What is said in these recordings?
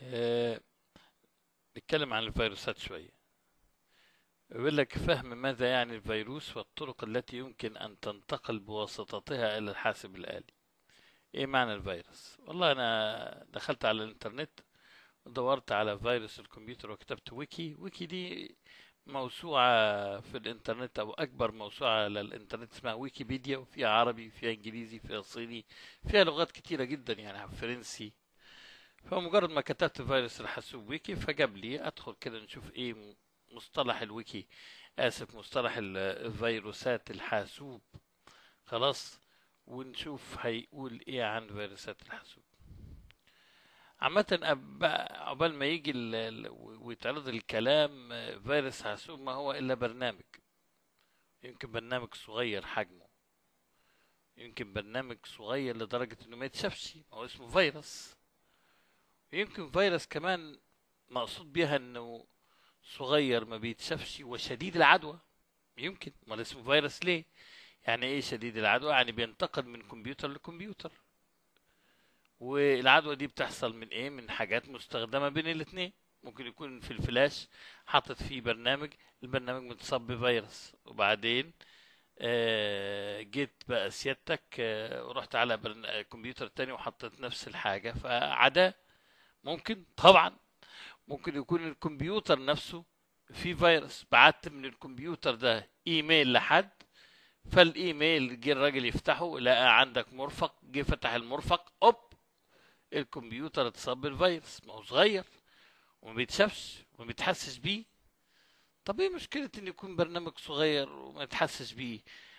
آه، نتكلم عن الفيروسات شوية يقول لك فهم ماذا يعني الفيروس والطرق التي يمكن أن تنتقل بواسطتها إلى الحاسب الآلي إيه معنى الفيروس والله أنا دخلت على الإنترنت ودورت على فيروس الكمبيوتر وكتبت ويكي ويكي دي موسوعة في الإنترنت أو أكبر موسوعة على الإنترنت اسمها ويكيبيديا وفيها عربي فيها إنجليزي فيها صيني فيها لغات كتيرة جدا يعني فرنسي فمجرد ما كتبت فيروس الحاسوب ويكي فجاب لي ادخل كده نشوف ايه مصطلح الويكي اسف مصطلح ال- الفيروسات الحاسوب خلاص ونشوف هيقول ايه عن فيروسات الحاسوب عامة أب- عقبال ما يجي ال- ال- ويتعرض الكلام آه، فيروس حاسوب ما هو إلا برنامج يمكن برنامج صغير حجمه يمكن برنامج صغير لدرجة إنه ما يتشافش ما هو اسمه فيروس يمكن فيروس كمان مقصود بيها انه صغير ما بيتشافش وشديد العدوى يمكن امال اسمه فيروس ليه يعني ايه شديد العدوى يعني بينتقل من كمبيوتر لكمبيوتر والعدوى دي بتحصل من ايه من حاجات مستخدمه بين الاتنين ممكن يكون في الفلاش حاطط فيه برنامج البرنامج متصاب بفيروس وبعدين آه، جيت بقى سيادتك آه، ورحت على برن- آه، كمبيوتر تاني وحطيت نفس الحاجه فعداه ممكن طبعا ممكن يكون الكمبيوتر نفسه فيه فيروس بعت من الكمبيوتر ده ايميل لحد فالايميل جه الراجل يفتحه لقى عندك مرفق جه فتح المرفق اوب الكمبيوتر اتصاب بالفيروس ما هو صغير وما بيتشافش وما بيتحسش بيه طب ايه مشكلة ان يكون برنامج صغير وما يتحسش بيه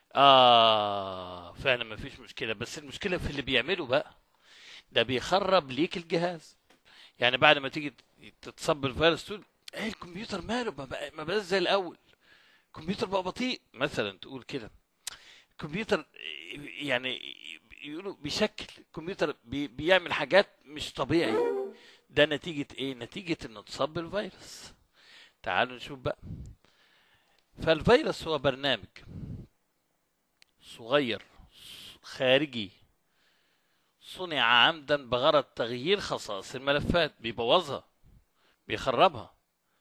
اه فعلا ما فيش مشكلة بس المشكلة في اللي بيعمله بقى ده بيخرب ليك الجهاز يعني بعد ما تيجي تتصب الفيروس تقول ايه الكمبيوتر ماله ما بقى ما بقاش زي الاول الكمبيوتر بقى بطيء مثلا تقول كده الكمبيوتر يعني يقولوا بيشكل الكمبيوتر بي بيعمل حاجات مش طبيعي ده نتيجة ايه نتيجة انه اتصاب بالفيروس تعالوا نشوف بقى فالفيروس هو برنامج صغير خارجي صنع عمدا بغرض تغيير خصائص الملفات بيبوظها بيخربها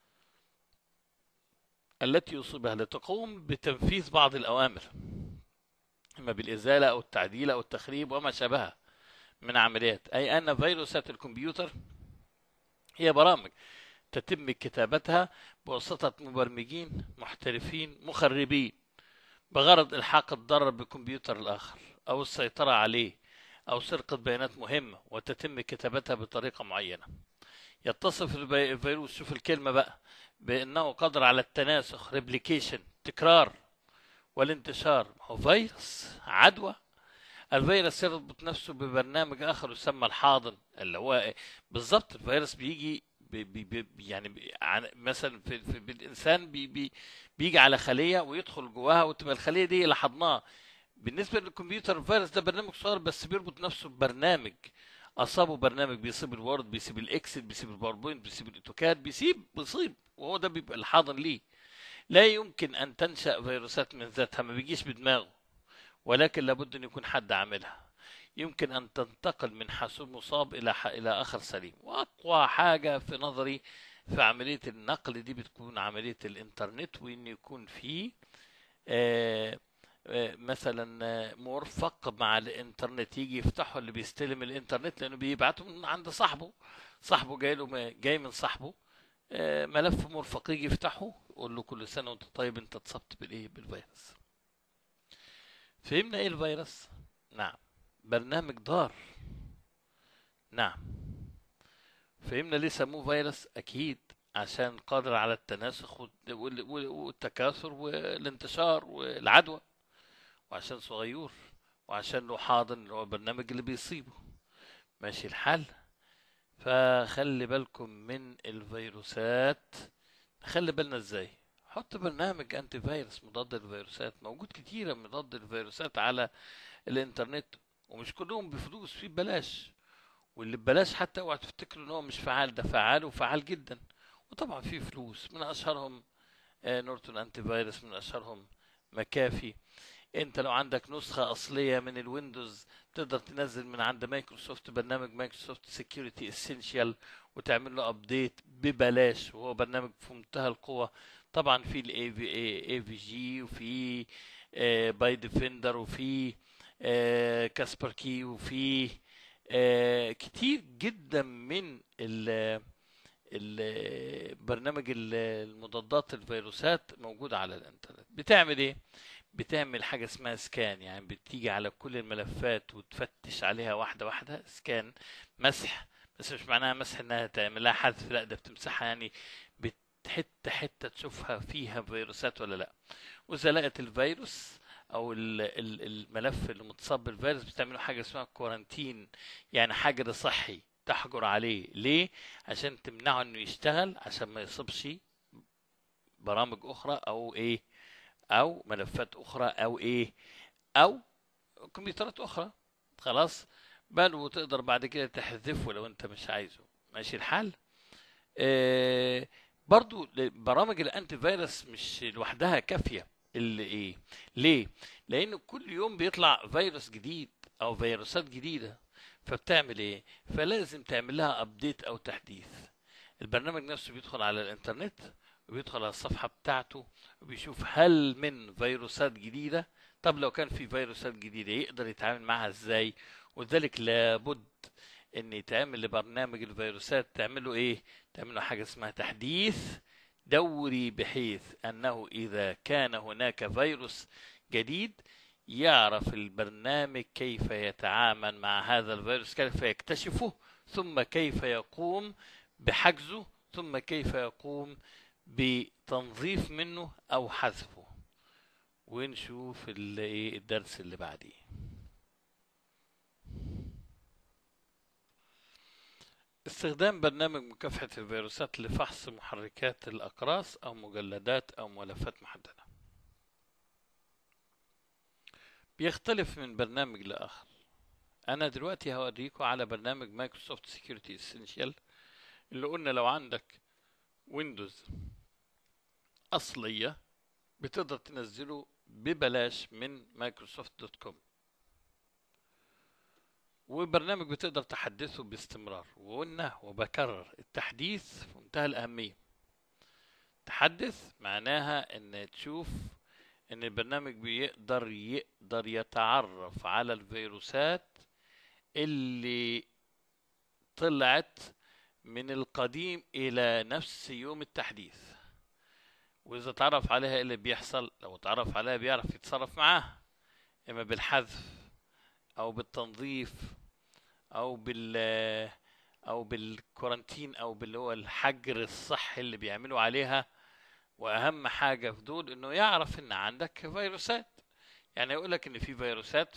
التي يصيبها لتقوم بتنفيذ بعض الأوامر إما بالإزالة أو التعديل أو التخريب وما شابهها من عمليات أي أن فيروسات الكمبيوتر هي برامج تتم كتابتها بواسطة مبرمجين محترفين مخربين بغرض إلحاق الضرر بالكمبيوتر الآخر أو السيطرة عليه أو سرقة بيانات مهمة وتتم كتابتها بطريقة معينة يتصف الفي- الفيروس شوف الكلمة بقى بأنه قادر على التناسخ ريبليكيشن تكرار والانتشار هو فيروس عدوى الفيروس يربط نفسه ببرنامج آخر يسمى الحاضن اللي هو إيه؟ بالظبط الفيروس بيجي بي بي بي يعني بي عن- مثلا في, في بالإنسان بي بي بيجي على خلية ويدخل جواها وتبقى الخلية دي اللي حضناه بالنسبة للكمبيوتر الفيروس ده برنامج صغير بس بيربط نفسه ببرنامج أصابه برنامج بيسيب الوورد بيسيب الإكسل بيسيب الباوربوينت بيسيب الأوتوكاد بيسيب بيصيب وهو ده بيبقى الحاضن ليه لا يمكن أن تنشأ فيروسات من ذاتها ما بيجيش بدماغه ولكن لابد أن يكون حد عاملها يمكن أن تنتقل من حاسوب مصاب إلى ح... إلى آخر سليم وأقوى حاجة في نظري في عملية النقل دي بتكون عملية الإنترنت وإن يكون فيه آه آه، مثلا آه، مرفق مع الانترنت يجي يفتحه اللي بيستلم الانترنت لانه بيبعته من عند صاحبه صاحبه جاي له م- جاي من صاحبه آه، ملف مرفق يجي يفتحه يقول له كل سنه وانت طيب انت اتصبت بالايه بالفيروس فهمنا ايه الفيروس نعم برنامج ضار نعم فهمنا ليه سموه فيروس اكيد عشان قادر على التناسخ والت- وال- وال- والتكاثر والانتشار والعدوى وعشان صغير وعشان له حاضن اللي هو البرنامج اللي بيصيبه ماشي الحال فخلي بالكم من الفيروسات خلي بالنا ازاي حط برنامج انتي فيروس مضاد للفيروسات موجود كتيرة مضاد للفيروسات على الانترنت ومش كلهم بفلوس في ببلاش واللي ببلاش حتى اوعى تفتكروا ان هو مش فعال ده فعال وفعال جدا وطبعا في فلوس من اشهرهم آه، نورتون انتي فيروس من اشهرهم مكافي انت لو عندك نسخة اصلية من الويندوز تقدر تنزل من عند مايكروسوفت برنامج مايكروسوفت سيكيورتي اسينشال وتعمل له ابديت ببلاش وهو برنامج في منتهى القوة طبعا في الاي في اي في جي وفي باي ديفندر وفي آه، كاسبر كي وفي آه، كتير جدا من ال ال- برنامج ال- المضادات الفيروسات موجودة على الانترنت بتعمل ايه بتعمل حاجة اسمها سكان يعني بتيجي على كل الملفات وتفتش عليها واحدة واحدة سكان مسح بس مش معناها مسح انها تعمل لها حذف لا ده بتمسحها يعني بتحتة حتة تشوفها فيها فيروسات ولا لا واذا لقت الفيروس او ال- ال- الملف اللي متصاب بالفيروس بتعمله حاجة اسمها كورانتين يعني حجر صحي تحجر عليه ليه عشان تمنعه انه يشتغل عشان ما يصيبش برامج اخرى او ايه او ملفات اخرى او ايه او كمبيوترات اخرى خلاص بل وتقدر بعد كده تحذفه لو انت مش عايزه ماشي الحال آه برضو برامج الانتي فيروس مش لوحدها كافيه اللي ايه ليه لان كل يوم بيطلع فيروس جديد او فيروسات جديده فبتعمل ايه فلازم تعمل لها ابديت او تحديث البرنامج نفسه بيدخل على الانترنت وبيدخل على الصفحه بتاعته وبيشوف هل من فيروسات جديده طب لو كان في فيروسات جديده يقدر يتعامل معها ازاي وذلك لابد ان يتعمل لبرنامج الفيروسات تعمله ايه تعمله حاجه اسمها تحديث دوري بحيث انه اذا كان هناك فيروس جديد يعرف البرنامج كيف يتعامل مع هذا الفيروس كيف يكتشفه ثم كيف يقوم بحجزه ثم كيف يقوم بتنظيف منه او حذفه ونشوف ال- إيه الدرس اللي بعديه استخدام برنامج مكافحة الفيروسات لفحص محركات الأقراص أو مجلدات أو ملفات محددة بيختلف من برنامج لآخر أنا دلوقتي هوريكم على برنامج مايكروسوفت سيكيورتي اسينشال اللي قلنا لو عندك ويندوز أصلية بتقدر تنزله ببلاش من مايكروسوفت دوت كوم وبرنامج بتقدر تحدثه باستمرار وقلنا وبكرر التحديث في منتهى الأهمية تحدث معناها ان تشوف ان البرنامج بيقدر يقدر يتعرف على الفيروسات اللي طلعت من القديم الى نفس يوم التحديث واذا تعرف عليها إيه اللي بيحصل لو تعرف عليها بيعرف يتصرف معاها اما بالحذف او بالتنظيف او بال او بالكورنتين او باللي هو الحجر الصحي اللي بيعملوا عليها واهم حاجه في دول انه يعرف ان عندك فيروسات يعني يقول لك ان في فيروسات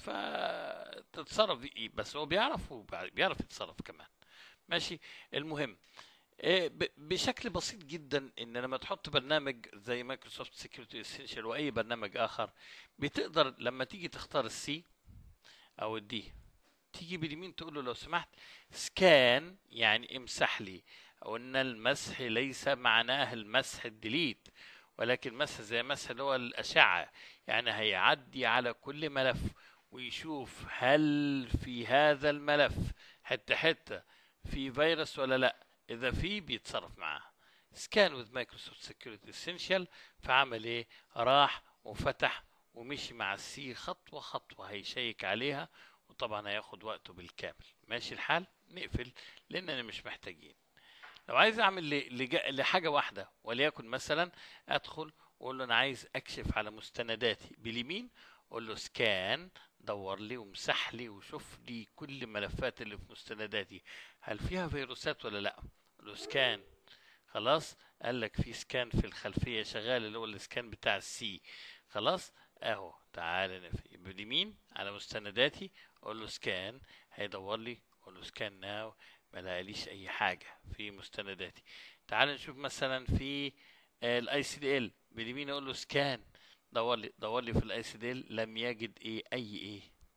فتتصرف بيه بس هو بيعرف وبيعرف يتصرف كمان ماشي المهم إيه، ب- بشكل بسيط جدا ان لما تحط برنامج زي مايكروسوفت سيكيورتي اسينشال واي برنامج اخر بتقدر لما تيجي تختار السي او الدي تيجي باليمين تقول له لو سمحت سكان يعني امسح لي قلنا المسح ليس معناه المسح الديليت ولكن مسح زي مسح اللي هو الأشعة يعني هيعدي على كل ملف ويشوف هل في هذا الملف حتة حتة في فيروس ولا لا إذا في بيتصرف معاه سكان وذ مايكروسوفت سيكيورتي اسينشال فعمل ايه راح وفتح ومشي مع السي خطوة خطوة هيشيك عليها وطبعا هياخد وقته بالكامل ماشي الحال نقفل لاننا مش محتاجين لو عايز اعمل ل- لج- لحاجه واحده وليكن مثلا ادخل واقول له انا عايز اكشف على مستنداتي باليمين اقول له سكان دور لي وامسح لي وشوف لي كل الملفات اللي في مستنداتي هل فيها فيروسات ولا لا اقول له سكان خلاص قال لك في سكان في الخلفيه شغال اللي هو السكان بتاع السي خلاص اهو تعال نف- باليمين على مستنداتي اقول له سكان هيدور لي اقول له سكان ناو ما لقاليش اي حاجه في مستنداتي تعال نشوف مثلا في الاي سي دي ال باليمين اقول له سكان دور لي دور لي في الاي سي دي ال لم يجد ايه اي ايه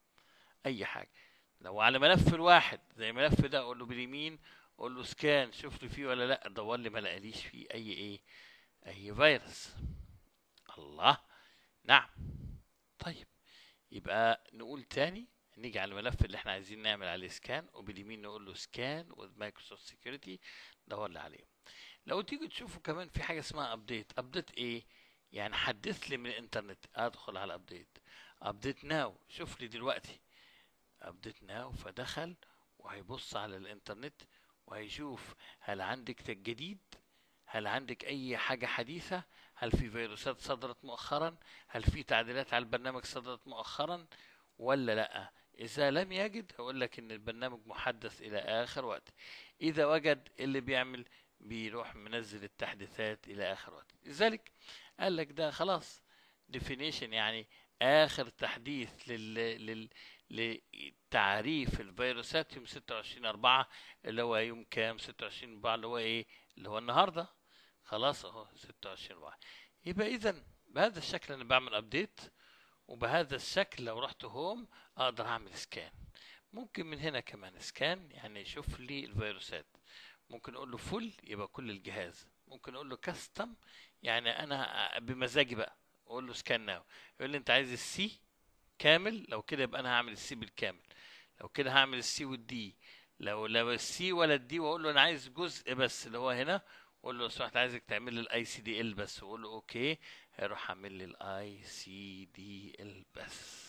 اي حاجه لو على ملف الواحد زي الملف ده اقول له باليمين اقول له سكان شوف لي فيه ولا لا دور لي ما لقاليش فيه اي ايه اي فيروس الله نعم طيب يبقى نقول تاني نيجي على الملف اللي احنا عايزين نعمل عليه سكان وباليمين نقول له سكان with مايكروسوفت سيكيورتي دور لي عليه لو تيجي تشوفوا كمان في حاجه اسمها ابديت ابديت ايه يعني حدث لي من الانترنت ادخل على ابديت ابديت ناو شوف لي دلوقتي ابديت ناو فدخل وهيبص على الانترنت وهيشوف هل عندك جديد هل عندك اي حاجه حديثه هل في فيروسات صدرت مؤخرا هل في تعديلات على البرنامج صدرت مؤخرا ولا لا اذا لم يجد هقول لك ان البرنامج محدث الى اخر وقت اذا وجد اللي بيعمل بيروح منزل التحديثات الى اخر وقت لذلك قال لك ده خلاص definition يعني اخر تحديث لل لل لتعريف الفيروسات يوم 26 4 اللي هو يوم كام 26 4 اللي هو ايه اللي هو النهارده خلاص اهو 26 4 يبقى اذا بهذا الشكل انا بعمل ابديت وبهذا الشكل لو رحت هوم اقدر اعمل سكان ممكن من هنا كمان سكان يعني يشوف لي الفيروسات ممكن اقول له فل يبقى كل الجهاز ممكن اقول له كاستم يعني انا بمزاجي بقى اقول له سكان ناو يقول لي انت عايز السي كامل لو كده يبقى انا هعمل السي بالكامل لو كده هعمل السي والدي لو لو السي ولا الدي واقول له انا عايز جزء بس اللي هو هنا اقول له لو سمحت عايزك تعمل لي الاي سي دي ال بس واقول له اوكي هيروح عامل لي الاي سي دي ال بس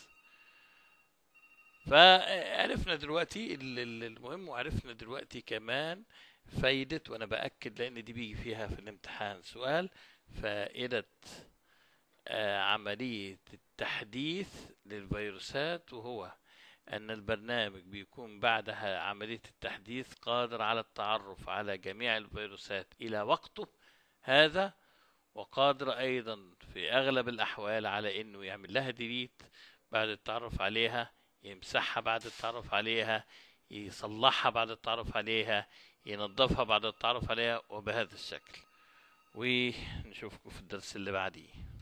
فعرفنا دلوقتي ال- ال- المهم وعرفنا دلوقتي كمان فايدة وانا باكد لان دي بيجي فيها في الامتحان سؤال فائدة آه، عملية التحديث للفيروسات وهو أن البرنامج بيكون بعدها عملية التحديث قادر على التعرف على جميع الفيروسات إلى وقته هذا وقادر أيضا في أغلب الأحوال على أنه يعمل لها ديليت بعد التعرف عليها يمسحها بعد التعرف عليها يصلحها بعد التعرف عليها ينظفها بعد التعرف عليها وبهذا الشكل ونشوفكم في الدرس اللي بعديه